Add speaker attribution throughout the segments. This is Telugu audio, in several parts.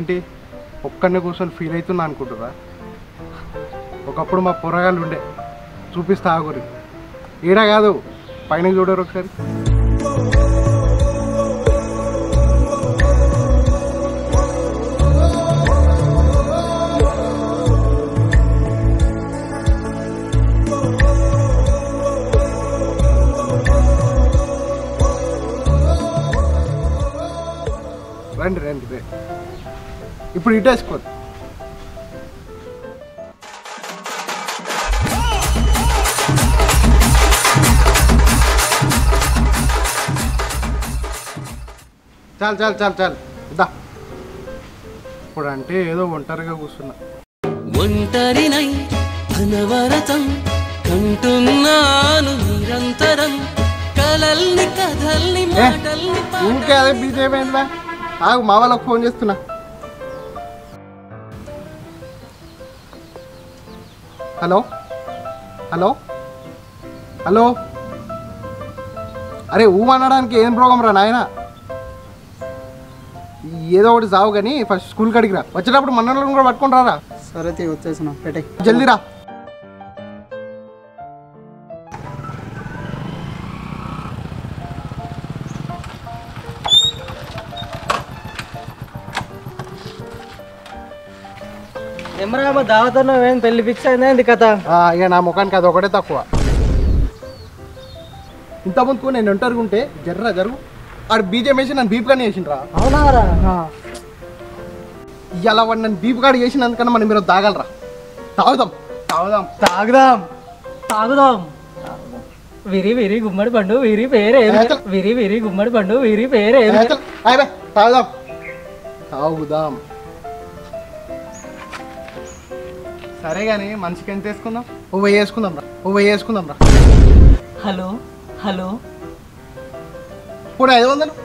Speaker 1: ఏంటి ఒక్కడిని కూర్చొని ఫీల్ అవుతున్నా అనుకుంటురా ఒకప్పుడు మా పొరగాళ్ళు ఉండే చూపిస్తా ఆగురి ఈడ కాదు పైన చూడరు ఒకసారి రండి రండి రండి ఇప్పుడు ఇటేసుకోండి చాలు చాలు చాలు చాలు ఇద్దా ఇప్పుడు అంటే ఏదో ఒంటరిగా కూర్చున్నా
Speaker 2: ఒంటరినై అనవరతం కంటున్నాను నిరంతరం కలల్ని కథల్ని
Speaker 1: ఏ,
Speaker 2: మాటల్ని
Speaker 1: ఊరికే అదే బీజేపీ ఏంటిదా ఆగు మా వాళ్ళకి ఫోన్ చేస్తున్నా హలో హలో హలో అరే ఊ అనడానికి ఏం ప్రోగ్రామ్ రా నాయన ఏదో ఒకటి సావు కానీ ఫస్ట్ స్కూల్ కాడికి రా వచ్చేటప్పుడు మన కూడా పట్టుకొని రారా
Speaker 3: సరే తీ వచ్చేసిన పెట్టే
Speaker 1: జల్దీ రా
Speaker 3: ఎమరా దావతో ఏం పెళ్లి ఫిక్స్ అయిందా ఏంది కథ
Speaker 1: ఆ, ఇక నా ముఖానికి అది ఒకటే తక్కువ ఇంత ముందుకు నేను ఒంటరిగా ఉంటే జర్రా జరుగు ఆడు బీజేం వేసి నన్ను బీప్ కానీ వేసిండ్రా
Speaker 3: అవునారా
Speaker 1: ఇలా వాడు నన్ను బీప్ కాడి చేసినందుకన్నా మనం మీరు తాగలరా తాగుదాం తాగుదాం
Speaker 3: తాగుదాం తాగుదాం విరి విరి గుమ్మడి పండు విరి పేరే
Speaker 1: ఏచల్.
Speaker 3: విరి విరి గుమ్మడి పండు విరి పేరే
Speaker 1: ఏ, చల్, ఆయ్ బే, తాగుదాం తాగుదాం సరే కానీ మనిషికి ఎంత వేసుకుందాం ఓ వెయ్యి వేసుకుందాం రా ఓ వెయ్యి వేసుకుందాం రా
Speaker 3: హలో హలో
Speaker 1: ఇప్పుడు ఐదు వందలు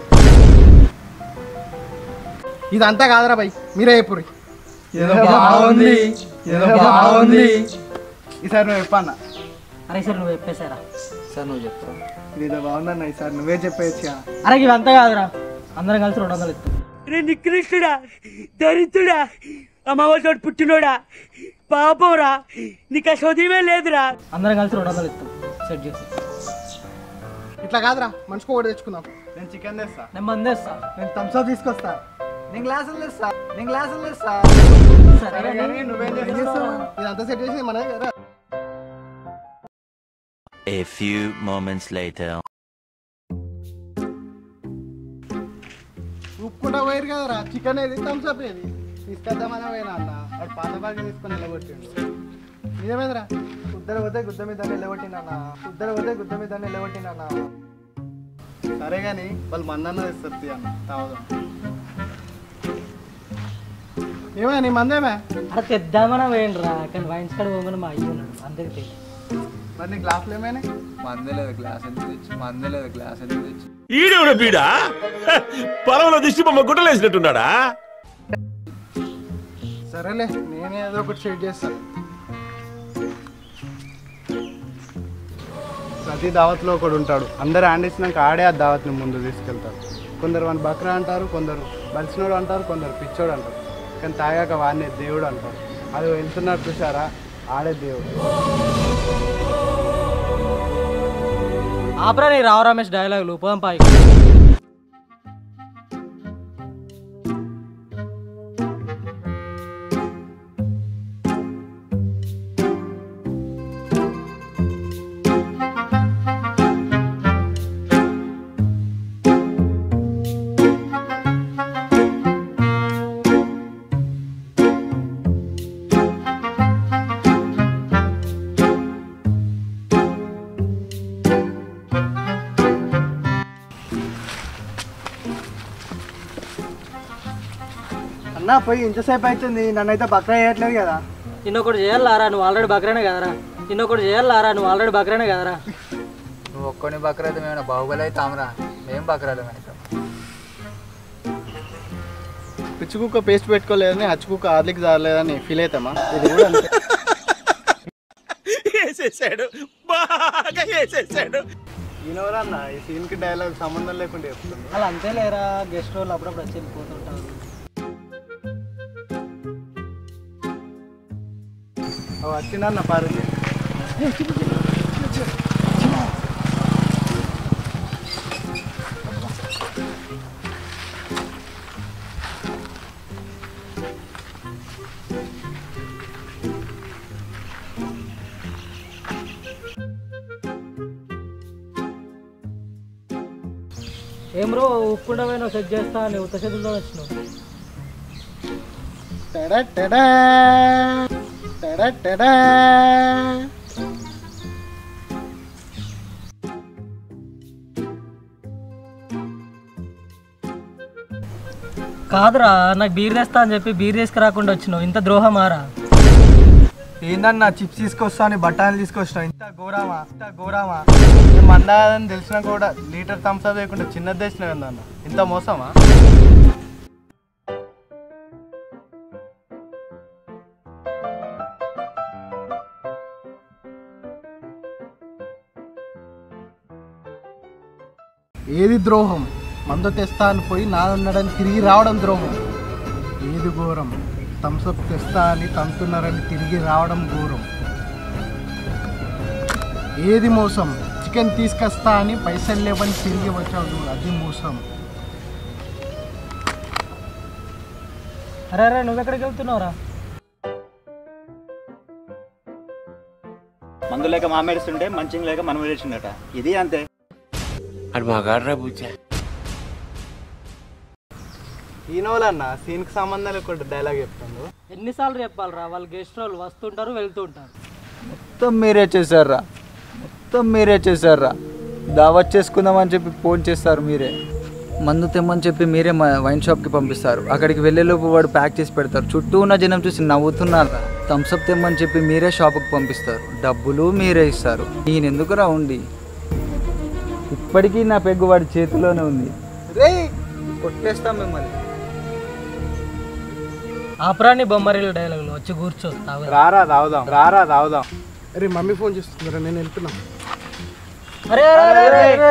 Speaker 1: ఇదంతా కాదురా బాయ్ మీరే చెప్పుర్రి
Speaker 3: ఏదో బాగుంది ఏదో బాగుంది
Speaker 1: ఈసారి నువ్వు చెప్పన్నా
Speaker 3: అరే సార్ నువ్వు చెప్పేశారా
Speaker 2: సార్ నువ్వు చెప్తావు
Speaker 1: ఇది ఏదో బాగుందన్న ఈసారి నువ్వే చెప్పేయచ్చు
Speaker 3: అరే ఇవంతా కాదురా అందరం కలిసి రెండు వందలు ఇస్తాం
Speaker 4: రే నికృష్టుడా దరిద్రుడా అమావాసోడు పుట్టినోడా పాపంరా నీకు ఆ చదివే లేదురా
Speaker 3: అందరం కలిసి రెండు వందలు ఇస్తాం సెట్ చేసి
Speaker 1: ఇట్లా కాదురా మనిషికి ఒకటి తెచ్చుకుందాం నేను చికెన్ తెస్తా
Speaker 3: నేను మందేస్తా
Speaker 1: నేను థమ్స్అప్ తీసుకొస్తా నేను గ్లాసులు తెస్తా నేను గ్లాసులు తెస్తా
Speaker 3: సరే కానీ
Speaker 1: నువ్వేం చేస్తావు ఇదంతా సెట్ చేసి మన దగ్గర
Speaker 5: A few moments later.
Speaker 1: ఉప్పుకుంటా పోయారు కదరా చికెన్ ఏది థమ్స్అప్ ఏది తీసుకొద్దామని పోయినా అన్న వాడు పాత బాగా తీసుకొని నిలబొట్టిండు నిజమేదిరా ఉద్దర పోతే గుద్ద మీద నిలబొట్టిండన్న ఉద్దర పోతే గుద్ద మీద నిలబొట్టిండన్న సరే కానీ వాళ్ళు మందన్న తెస్తారు అన్న తాగుదాం ఏమే నీ మందేమే
Speaker 3: అరే తెద్దామని వేయండిరా కానీ వైన్స్ కాడ పోగానే మా అయ్యి ఉన్నాడు అందరికి తెలియదు
Speaker 1: మరి నీ గ్లాసులు ఏమైనా
Speaker 6: మందే లేదు గ్లాస్ ఎందుకు తెచ్చి మందే లేదు గ్లాస్ ఎందుకు తెచ్చి
Speaker 7: ఈడేవుడ బీడా పొలంలో దిష్టి బొమ్మ గుట్టలేసినట్టున్నాడా
Speaker 1: సరేలే నేనే ఏదో ఒకటి షేర్ చేస్తాను ప్రతి దావత్లో ఒకడు ఉంటాడు అందరు హ్యాండ్ ఇచ్చినాక ఆడే ఆ దావత్ని ముందు తీసుకెళ్తారు కొందరు వాడిని బక్రా అంటారు కొందరు బలిసినోడు అంటారు కొందరు పిచ్చోడు అంటారు కానీ తాగాక వాడిని దేవుడు అంటారు అది వెళ్తున్నారు చూసారా ఆడే దేవుడు
Speaker 3: ఆపరా నీ రావు రమేష్ డైలాగులు పోదాం పాయి
Speaker 1: అన్నా పోయి ఇంతసేపు అవుతుంది నన్నైతే బక్రా చేయట్లేదు కదా
Speaker 3: నిన్నొకటి చేయాలారా నువ్వు ఆల్రెడీ బక్రేనే కదరా నిన్నొకటి చేయాలారా నువ్వు ఆల్రెడీ బక్రేనే కదరా
Speaker 6: నువ్వు ఒక్కొని బక్రైతే మేము బాహుబలి అవుతాంరా మేము బక్రాలు అవుతాం
Speaker 1: పిచ్చి కుక్క పేస్ట్ పెట్టుకోలేదని హచ్చు కుక్క ఆర్లికి జారలేదని ఫీల్ అవుతామా ఇది కూడా అంతే
Speaker 7: వేసేసాడు బాగా వేసేసాడు
Speaker 1: ఈయనవరన్నా ఈ సీన్కి డైలాగ్ సంబంధం లేకుండా చెప్తుంది
Speaker 3: అలా అంతే లేరా గెస్ట్ వాళ్ళు అప్పుడప్పుడు వచ్చి వెళ్ళిపోతుంటారు
Speaker 1: అవి వచ్చిందన్న పారుకి
Speaker 3: ఏం బ్రో ఉప్పుకుండా పోయినా సెట్ చేస్తా అని ఉత్త చేతులతో వచ్చినావు
Speaker 1: టడా టడా టడా టడా
Speaker 3: కాదురా నాకు బీర్ తెస్తా అని చెప్పి బీర్ తీసుకురాకుండా వచ్చినావు ఇంత ద్రోహమారా
Speaker 1: ఏందన్నా చిప్స్ తీసుకొస్తా అని బఠానీలు తీసుకొచ్చినావు ఇంత ఘోరామా ఇంత ఘోరామా మందాదని తెలిసినా కూడా లీటర్ థమ్స్అప్ లేకుండా చిన్నది తెచ్చినావు ఏందన్న ఇంత మోసమా ఏది ద్రోహం మందు తెస్తా అని పోయి నానున్నాడని తిరిగి రావడం ద్రోహం ఏది ఘోరం థమ్స్అప్ తెస్తా అని తంతున్నారని తిరిగి రావడం ఘోరం ఏది మోసం చికెన్ తీసుకొస్తా అని పైసలు లేవని తిరిగి వచ్చావు చూడు అది మోసం
Speaker 3: అరే అరే నువ్వు ఎక్కడికి వెళ్తున్నావురా
Speaker 8: మందు లేక మామేడుస్తుంటే మంచిగా లేక మనం వేసిండట ఇది అంతే
Speaker 1: ఈయనోళ్ళన్న సీన్కి సంబంధం లేకుండా డైలాగ్ చెప్తాను
Speaker 3: ఎన్నిసార్లు చెప్పాలరా వాళ్ళు గెస్ట్ వాళ్ళు వస్తుంటారు వెళ్తుంటారు
Speaker 6: మొత్తం మీరే చేశారా మొత్తం మీరే చేశారా దావత్ చేసుకుందామని చెప్పి ఫోన్ చేస్తారు మీరే మందు తెమ్మని చెప్పి మీరే మా వైన్ షాప్కి పంపిస్తారు అక్కడికి వెళ్ళేలోపు వాడు ప్యాక్ చేసి పెడతారు చుట్టూ ఉన్న జనం చూసి నవ్వుతున్నారా థమ్స్అప్ తెమ్మని చెప్పి మీరే షాపుకి పంపిస్తారు డబ్బులు మీరే ఇస్తారు ఈయన ఎందుకురా ఉండి ఇప్పటికీ నా పెగ్గు వాడి చేతిలోనే ఉంది రే కొట్టేస్తాం మిమ్మల్ని
Speaker 3: ఆపరాని బొమ్మరిల డైలాగులు వచ్చి కూర్చో తాగురా
Speaker 1: రారా తాగుదాం రారా తాగుదాం అరే మమ్మీ ఫోన్ చేస్తుందిరా నేను వెళ్తున్నా
Speaker 3: అరే అరే, అరే, అరే.